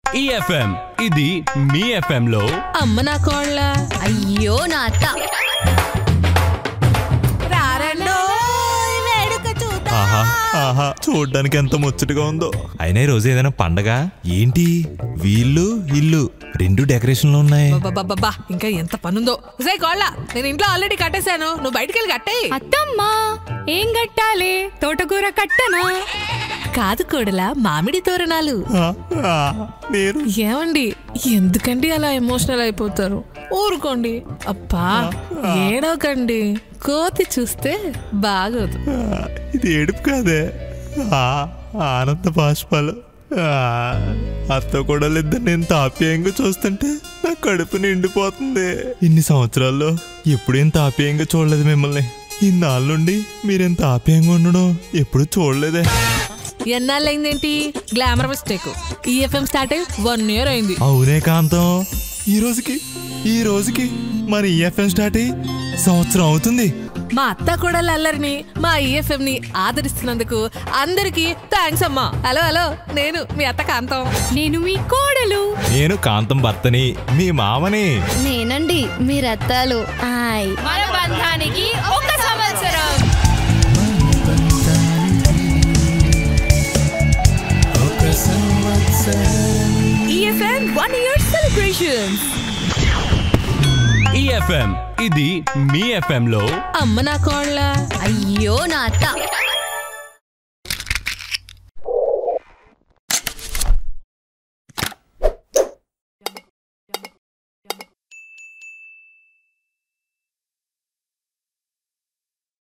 ఈఎఫ్ఎం ఇది మీ ఎఫ్ఎం లో అమ్మ నా కోళ్ళ అయ్యో నా అత్త ఆహా ఆహా చూడ్డానికి ఎంత ముచ్చటగా ఉందో అయినా ఈ రోజు ఏదైనా పండగ ఏంటి వీళ్ళు ఇల్లు రెండు డెకరేషన్లు ఉన్నాయి బాబా ఇంకా ఎంత పనుందో సే కోళ్ళ నేను ఇంట్లో ఆల్రెడీ కట్టేశాను నువ్వు బయటికి వెళ్ళి కట్టేయి అత్తమ్మా ఏం కట్టాలి తోటకూర కట్టనా కాదు కోడలా మామిడి తోరణాలు ఆ, ఆ, నేను ఏమండి ఎందుకండి అలా ఎమోషనల్ అయిపోతారు ఊరుకోండి అప్పా ఏడవకండి కోతి చూస్తే బాగోదు ఆ, ఇది ఏడుపు కాదే ఆ, ఆనంద బాష్పాలు ఆ, అత్త కూడా ఇద్దరు నేను తాప్యాయంగా చూస్తుంటే నా కడుపు నిండిపోతుంది ఇన్ని సంవత్సరాల్లో ఎప్పుడేం తాప్యాయంగా చూడలేదు మిమ్మల్ని ఇన్నాళ్ళ నుండి మీరెంత ఆప్యాయంగా ఉండడం ఎప్పుడు చూడలేదే ఎన్నాళ్ళైందేంటి గ్లామర్ మిస్టేక్ ఈఎఫ్ఎం స్టార్ట్ అయ్యి వన్ ఇయర్ అయింది అవునే కాంతం ఈ రోజుకి ఈ రోజుకి మన ఈఎఫ్ఎం స్టార్ట్ అయ్యి సంవత్సరం అవుతుంది మా అత్త కూడా అల్లరిని మా ఈఎఫ్ఎం ని ఆదరిస్తున్నందుకు అందరికి థ్యాంక్స్ అమ్మా హలో హలో నేను మీ అత్త కాంతం నేను మీ కోడలు నేను కాంతం భర్తని మీ మామని నేనండి మీ రత్తాలు ఆయ్ మన బంధానికి ఒక సంవత్సరం EFM one year celebration EFM ఇది మీ ఎఫ్ఎం లో అమ్మ నా కోళ్ళ అయ్యో నా అత్త